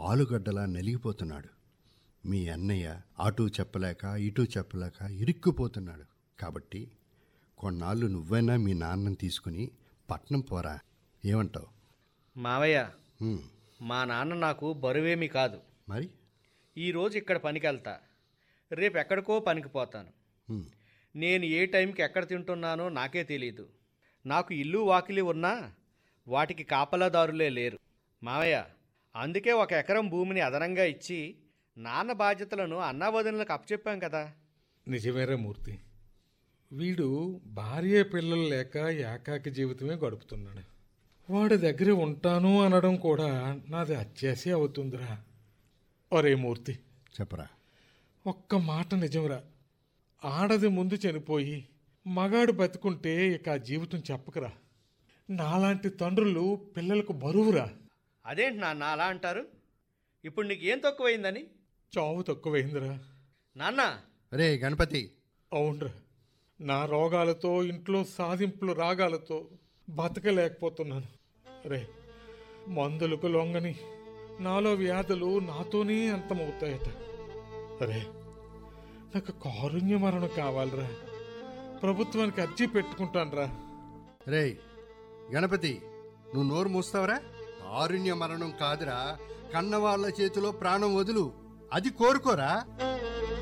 ఆలుగడ్డలా నలిగిపోతున్నాడు మీ అన్నయ్య అటు చెప్పలేక ఇటు చెప్పలేక ఇరుక్కుపోతున్నాడు కాబట్టి కొన్నాళ్ళు నువ్వైనా మీ నాన్నని తీసుకుని పట్నం పోరా ఏమంటావు మావయ్య హ్మ్, మా నాన్న నాకు బరువేమీ కాదు మరి ఈరోజు ఇక్కడ పనికి వెళ్తా రేపు ఎక్కడికో పనికి పోతాను హ్మ్, నేను ఏ టైంకి ఎక్కడ తింటున్నానో నాకే తెలియదు నాకు ఇల్లు వాకిలి ఉన్నా వాటికి కాపలాదారులే లేరు మావయ్య అందుకే ఒక ఎకరం భూమిని అదనంగా ఇచ్చి నాన్న బాధ్యతలను అన్నావదనులకు అప్పచెప్పాం కదా నిజమేరా మూర్తి వీడు భార్య పిల్లలు లేక ఏకాకి జీవితమే గడుపుతున్నాడు వాడి దగ్గర ఉంటాను అనడం కూడా నాది అత్యాసే అవుతుందిరా ఒరే మూర్తి చెప్పరా ఒక్క మాట నిజంరా ఆడది ముందు చనిపోయి మగాడు బతుకుంటే ఇక ఆ జీవితం చెప్పకరా నాలాంటి తండ్రులు పిల్లలకు బరువురా అదేంటి నాన్న అలా అంటారు ఇప్పుడు నీకు ఏం తక్కువైందని చావు తక్కువైందిరా నాన్న రే గణపతి అవునరా నా రోగాలతో ఇంట్లో సాధింపులు రాగాలతో బతకలేకపోతున్నాను రే మందులకు లొంగని నాలో వ్యాధులు నాతోనే అంతమవుతాయట రే నాకు కారుణ్య మరణం కావాలిరా ప్రభుత్వానికి అర్జీ పెట్టుకుంటానురా రే గణపతి నువ్వు నోరు మూస్తావరా కారుణ్య మరణం కాదురా కన్నవాళ్ల చేతిలో ప్రాణం వదులు అది కోరుకోరా